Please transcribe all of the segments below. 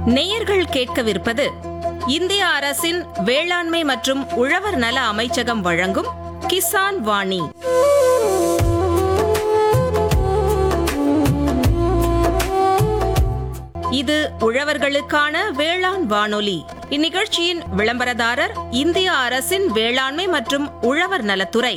நேயர்கள் கேட்கவிருப்பது இந்திய அரசின் வேளாண்மை மற்றும் உழவர் நல அமைச்சகம் வழங்கும் கிசான் வாணி இது உழவர்களுக்கான வேளாண் வானொலி இந்நிகழ்ச்சியின் விளம்பரதாரர் இந்திய அரசின் வேளாண்மை மற்றும் உழவர் நலத்துறை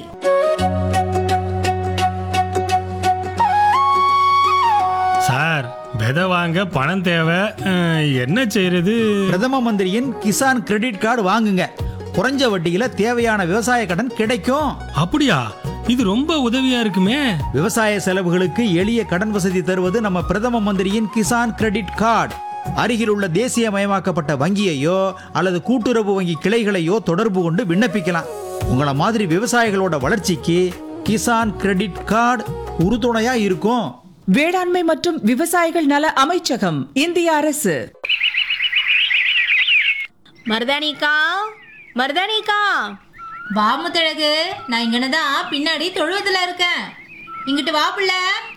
சார் விதை வாங்க பணம் தேவை அஹ், என்ன செய்யறது பிரதம மந்திரியின் கிசான் கிரெடிட் கார்டு வாங்குங்க குறைஞ்ச வட்டியில தேவையான விவசாய கடன் கிடைக்கும் அப்படியா இது ரொம்ப உதவியா இருக்குமே விவசாய செலவுகளுக்கு எளிய கடன் வசதி தருவது நம்ம பிரதம மந்திரியின் கிசான் கிரெடிட் கார்டு அருகில் உள்ள தேசியமயமாக்கப்பட்ட வங்கியையோ அல்லது கூட்டுறவு வங்கி கிளைகளையோ தொடர்பு கொண்டு விண்ணப்பிக்கலாம் உங்கள மாதிரி விவசாயிகளோட வளர்ச்சிக்கு கிசான் கிரெடிட் கார்டு உறுதுணையா இருக்கும் வேளாண்மை மற்றும் விவசாயிகள் நல அமைச்சகம் இந்திய அரசு மருதானிக்கா மருதானிக்கா வா முத்தழகு நான் இங்கன தான் பின்னாடி தொழுவத்துல இருக்கேன் இங்கிட்டு வா புள்ள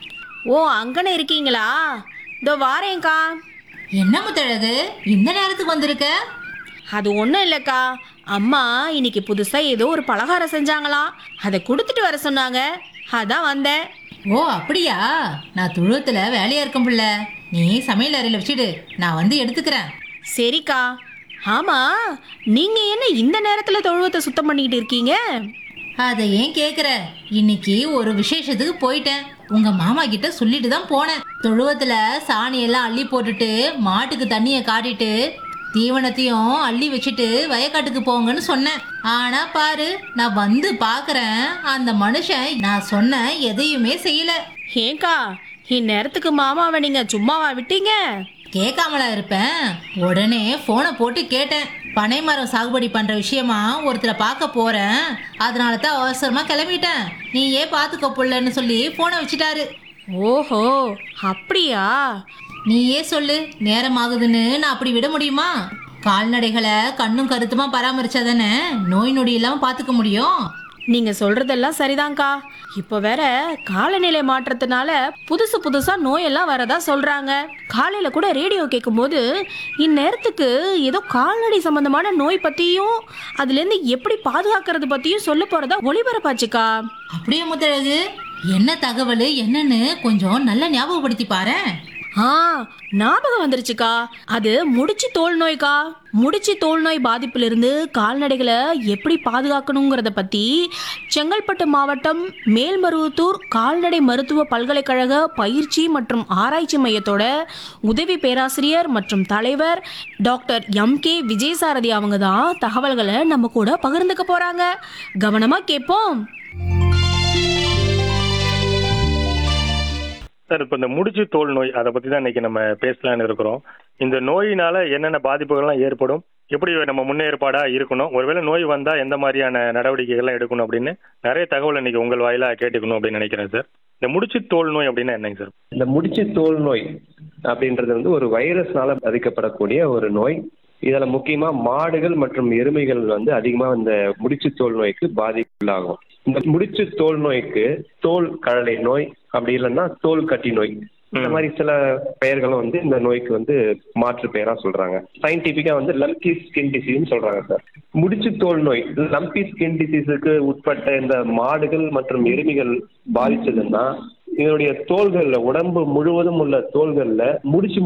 ஓ அங்கன இருக்கீங்களா இதோ வாரேன்க்கா என்ன முத்தழகு இந்த நேரத்துக்கு வந்திருக்க அது ஒன்றும் இல்லைக்கா அம்மா இன்னைக்கு புதுசாக ஏதோ ஒரு பலகாரம் செஞ்சாங்களாம் அதை கொடுத்துட்டு வர சொன்னாங்க அதான் வந்தேன் ஓ அப்படியா நான் தொழுவத்துல வேலையா இருக்கேன் புள்ள நீ சமையல் அறையில வச்சுடு நான் வந்து எடுத்துக்கிறேன் சரிக்கா ஆமா நீங்க என்ன இந்த நேரத்துல தொழுவத்தை சுத்தம் பண்ணிக்கிட்டு இருக்கீங்க அதை ஏன் கேக்குற இன்னைக்கு ஒரு விசேஷத்துக்கு போயிட்டேன் உங்க மாமா கிட்ட சொல்லிட்டு தான் போனேன் தொழுவத்துல சாணி எல்லாம் அள்ளி போட்டுட்டு மாட்டுக்கு தண்ணியை காட்டிட்டு தீவனத்தையும் அள்ளி வச்சுட்டு வயக்காட்டுக்கு போங்கன்னு சொன்னேன் ஆனா பாரு நான் வந்து பாக்குறேன் அந்த மனுஷன் நான் சொன்ன எதையுமே செய்யல ஏங்கா இந்நேரத்துக்கு மாமாவை நீங்க சும்மாவா விட்டீங்க கேட்காமலா இருப்பேன் உடனே போனை போட்டு கேட்டேன் பனை மரம் சாகுபடி பண்ற விஷயமா ஒருத்தரை பார்க்க போறேன் அதனால தான் அவசரமா கிளம்பிட்டேன் நீயே பாத்துக்கோ புள்ளன்னு சொல்லி போனை வச்சுட்டாரு ஓஹோ அப்படியா நீயே சொல்லு நேரம் ஆகுதுன்னு நான் அப்படி விட முடியுமா கால்நடைகளை கண்ணும் கருத்துமா பராமரிச்சாதானே நோய் நொடி இல்லாம பாத்துக்க முடியும் நீங்க சொல்றதெல்லாம் சரிதான்க்கா இப்போ வேற காலநிலை மாற்றத்தினால புதுசு புதுசா நோயெல்லாம் வரதா சொல்றாங்க காலையில கூட ரேடியோ கேட்கும்போது இந்நேரத்துக்கு ஏதோ கால்நடை சம்பந்தமான நோய் பத்தியும் அதுல இருந்து எப்படி பாதுகாக்கிறது பத்தியும் சொல்ல போறதா ஒளிபரப்பாச்சுக்கா அப்படியே முத்தழகு என்ன தகவல் என்னன்னு கொஞ்சம் நல்லா ஞாபகப்படுத்தி பாரேன் ஆ ஞாபகம் வந்துருச்சுக்கா அது முடிச்சு தோல் நோய்க்கா முடிச்சு தோல் நோய் பாதிப்பிலிருந்து கால்நடைகளை எப்படி பாதுகாக்கணுங்கிறத பத்தி செங்கல்பட்டு மாவட்டம் மேல்மருவத்தூர் கால்நடை மருத்துவ பல்கலைக்கழக பயிற்சி மற்றும் ஆராய்ச்சி மையத்தோட உதவி பேராசிரியர் மற்றும் தலைவர் டாக்டர் எம் கே விஜயசாரதி அவங்க தான் தகவல்களை நம்ம கூட பகிர்ந்துக்க போறாங்க கவனமா கேட்போம் சார் இப்போ இந்த முடிச்சு தோல் நோய் அதை பற்றி தான் இன்னைக்கு நம்ம பேசலாம்னு இருக்கிறோம் இந்த நோயினால என்னென்ன பாதிப்புகள்லாம் ஏற்படும் எப்படி நம்ம முன்னேற்பாடா இருக்கணும் ஒருவேளை நோய் வந்தா எந்த மாதிரியான நடவடிக்கைகள்லாம் எடுக்கணும் அப்படின்னு நிறைய தகவல் இன்னைக்கு உங்கள் வாயிலா கேட்டுக்கணும் அப்படின்னு நினைக்கிறேன் சார் இந்த முடிச்சு தோல் நோய் அப்படின்னா என்னங்க சார் இந்த முடிச்சு தோல் நோய் அப்படின்றது வந்து ஒரு வைரஸ்னால பாதிக்கப்படக்கூடிய ஒரு நோய் இதுல முக்கியமா மாடுகள் மற்றும் எருமைகள் வந்து அதிகமா இந்த முடிச்சு தோல் நோய்க்கு பாதிப்புள்ளாகும் இந்த முடிச்சு தோல் நோய்க்கு தோல் கழலை நோய் அப்படி இல்லைன்னா தோல் கட்டி நோய் இந்த மாதிரி சில பெயர்களும் வந்து இந்த நோய்க்கு வந்து மாற்று பெயரா சொல்றாங்க சயின்டிபிக்கா வந்து லம்பி ஸ்கின் டிசீஸ்னு சொல்றாங்க சார் முடிச்சு தோல் நோய் லம்பி ஸ்கின் டிசீஸுக்கு உட்பட்ட இந்த மாடுகள் மற்றும் எருமைகள் பாதிச்சதுன்னா இதனுடைய தோள்கள்ல உடம்பு முழுவதும் உள்ள தோள்கள்ல முடிச்சு